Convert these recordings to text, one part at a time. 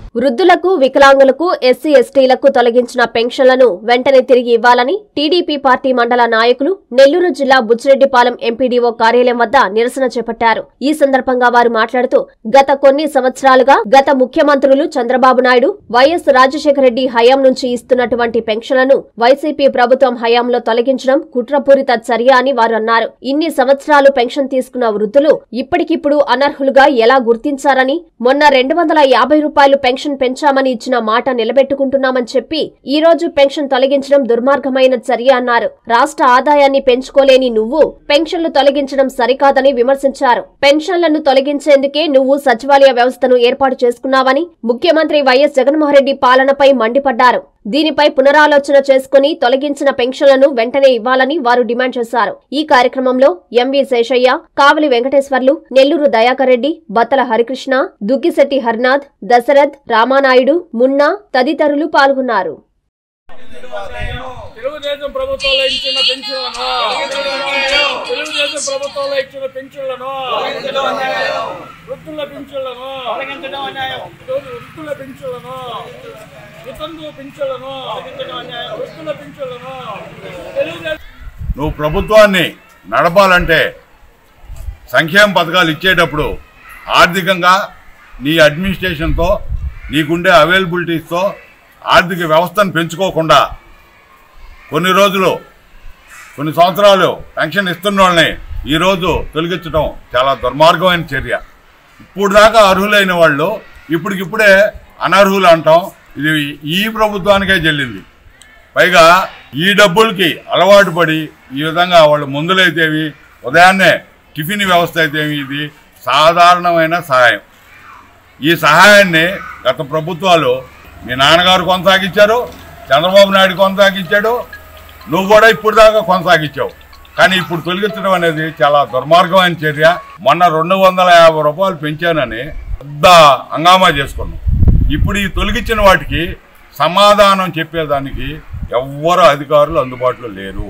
వృద్ధులకు వికలాంగులకు ఎస్సీ ఎస్టీలకు తొలగించిన పెన్షన్లను వెంటనే తిరిగి ఇవ్వాలని టీడీపీ పార్టీ మండల నాయకులు నెల్లూరు జిల్లా బుచ్చిరెడ్డిపాలెం ఎంపీడీఓ కార్యాలయం వద్ద నిరసన చేపట్టారు ఈ సందర్భంగా వారు మాట్లాడుతూ గత కొన్ని సంవత్సరాలుగా గత ముఖ్యమంత్రులు చంద్రబాబు నాయుడు వైఎస్ రాజశేఖర రెడ్డి హయాం నుంచి ఇస్తున్నటువంటి పెన్షన్లను వైసీపీ ప్రభుత్వం హయాంలో తొలగించడం కుట్రపూరిత చర్య అని వారు అన్నారు ఇన్ని సంవత్సరాలు పెన్షన్ తీసుకున్న వృద్ధులు ఇప్పటికిప్పుడు అనర్హులుగా ఎలా గుర్తించారని మొన్న రెండు వందల యాభై రూపాయలు పెన్షన్ పెంచామని ఇచ్చిన మాట నిలబెట్టుకుంటున్నామని చెప్పి ఈ రోజు పెన్షన్ తొలగించడం దుర్మార్గమైన చర్య అన్నారు రాష్ట్ర ఆదాయాన్ని పెంచుకోలేని నువ్వు పెన్షన్లు తొలగించడం సరికాదని విమర్శించారు పెన్షన్లను తొలగించేందుకే నువ్వు సచివాలయ వ్యవస్థను ఏర్పాటు చేసుకున్నావని ముఖ్యమంత్రి వైఎస్ జగన్మోహన్రెడ్డి పాలనపై మండిపడ్డారు దీనిపై పునరాలోచన చేసుకుని తొలగించిన పెన్షన్లను వెంటనే ఇవ్వాలని వారు డిమాండ్ చేశారు ఈ కార్యక్రమంలో ఎంవి శేషయ్య కావలి వెంకటేశ్వర్లు నెల్లూరు దయాకర్ రెడ్డి బత్తల హరికృష్ణ దుగ్గిశెట్టి హర్నాథ్ దశరథ్ రామానాయుడు మున్నా తదితరులు పాల్గొన్నారు తెలుగుదేశం ప్రభుత్వంలో ఇచ్చిన పెన్షన్లను తెలుగుదేశం ప్రభుత్వంలో ఇచ్చిన పెన్షన్లను వృద్ధుల పెన్షన్లను వృద్ధుల పెన్షన్లను వితంతు పెన్షన్లను వృద్ధుల పెన్షన్లను తెలుగుదేశం నువ్వు ప్రభుత్వాన్ని నడపాలంటే సంక్షేమ పథకాలు ఇచ్చేటప్పుడు ఆర్థికంగా నీ అడ్మినిస్ట్రేషన్తో నీకుండే అవైలబిలిటీస్తో ఆర్థిక వ్యవస్థను పెంచుకోకుండా కొన్ని రోజులు కొన్ని సంవత్సరాలు పెన్షన్ ఇస్తున్న వాళ్ళని ఈరోజు తొలగించడం చాలా దుర్మార్గమైన చర్య ఇప్పుడు దాకా అర్హులైన వాళ్ళు ఇప్పటికిప్పుడే అనర్హులు అంటాం ఇది ఈ ప్రభుత్వానికే చెల్లింది పైగా ఈ డబ్బులకి అలవాటు పడి ఈ విధంగా వాళ్ళు మందులైతేవి ఉదయాన్నే టిఫిన్ వ్యవస్థ అయితేవి ఇది సాధారణమైన సహాయం ఈ సహాయాన్ని గత ప్రభుత్వాలు మీ నాన్నగారు కొనసాగించారు చంద్రబాబు నాయుడు కొనసాగించాడు నువ్వు కూడా ఇప్పుడు దాకా కొనసాగించావు కానీ ఇప్పుడు తొలగించడం అనేది చాలా దుర్మార్గమైన చర్య మొన్న రెండు వందల యాభై రూపాయలు పెంచానని పెద్ద హంగామా చేసుకున్నాం ఇప్పుడు ఈ తొలగించిన వాటికి సమాధానం చెప్పేదానికి ఎవ్వరు అధికారులు అందుబాటులో లేరు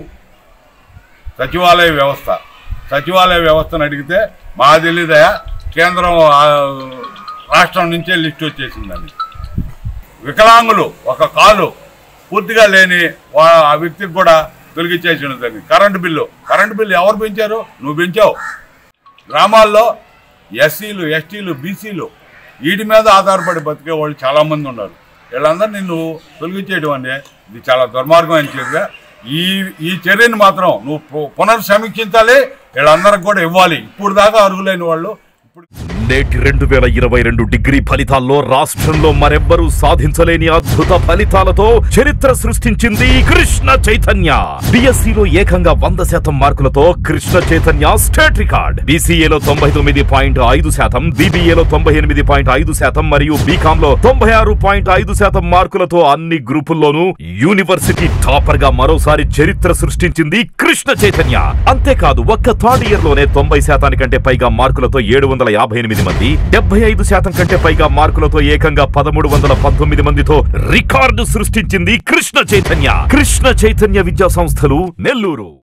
సచివాలయ వ్యవస్థ సచివాలయ వ్యవస్థను అడిగితే మా తెలీదయా కేంద్రం ఆ, రాష్ట్రం నుంచే లిస్ట్ వచ్చేసిందని వికలాంగులు ఒక కాలు పూర్తిగా లేని వా- ఆ వ్యక్తికి కూడా తొలగించేసినదని కరెంటు బిల్లు కరెంటు బిల్లు ఎవరు పెంచారు నువ్వు పెంచావు గ్రామాల్లో ఎస్సీలు ఎస్టీలు బీసీలు వీటి మీద ఆధారపడి బతికే వాళ్ళు చాలామంది ఉన్నారు వీళ్ళందరినీ నువ్వు తొలగించేయడం అంటే ఇది చాలా దుర్మార్గమైన చర్య ఈ ఈ చర్యను మాత్రం నువ్వు పు- పునర్సమీక్షించాలి వీళ్ళందరికి కూడా ఇవ్వాలి ఇప్పుడు దాకా అర్హులైన వాళ్ళు ఇప్పుడు నేటి రెండు వేల ఇరవై రెండు డిగ్రీ ఫలితాల్లో రాష్ట్రంలో మరెవ్వరూ సాధించలేని అద్భుత ఫలితాలతో చరిత్ర సృష్టించింది కృష్ణ చైతన్య బిఎస్సిలో ఏకంగా వంద శాతం మార్కులతో కృష్ణ చైతన్య స్టేట్ రికార్డ్ బీసీఏలో తొంభై తొమ్మిది పాయింట్ ఐదు శాతం బీబీఏలో తొంభై ఎనిమిది పాయింట్ ఐదు శాతం మరియు బీకామ్ లో తొంభై ఆరు పాయింట్ ఐదు శాతం మార్కులతో అన్ని గ్రూపుల్లోనూ యూనివర్సిటీ టాపర్ గా మరోసారి చరిత్ర సృష్టించింది కృష్ణ చైతన్య అంతేకాదు ఒక్క థర్డ్ ఇయర్ లోనే తొంభై శాతానికంటే పైగా మార్కులతో ఏడు వందల యాభై ఎనిమిది మంది డెబ్బై ఐదు శాతం కంటే పైగా మార్కులతో ఏకంగా పదమూడు వందల పంతొమ్మిది మందితో రికార్డు సృష్టించింది కృష్ణ చైతన్య కృష్ణ చైతన్య విద్యా సంస్థలు నెల్లూరు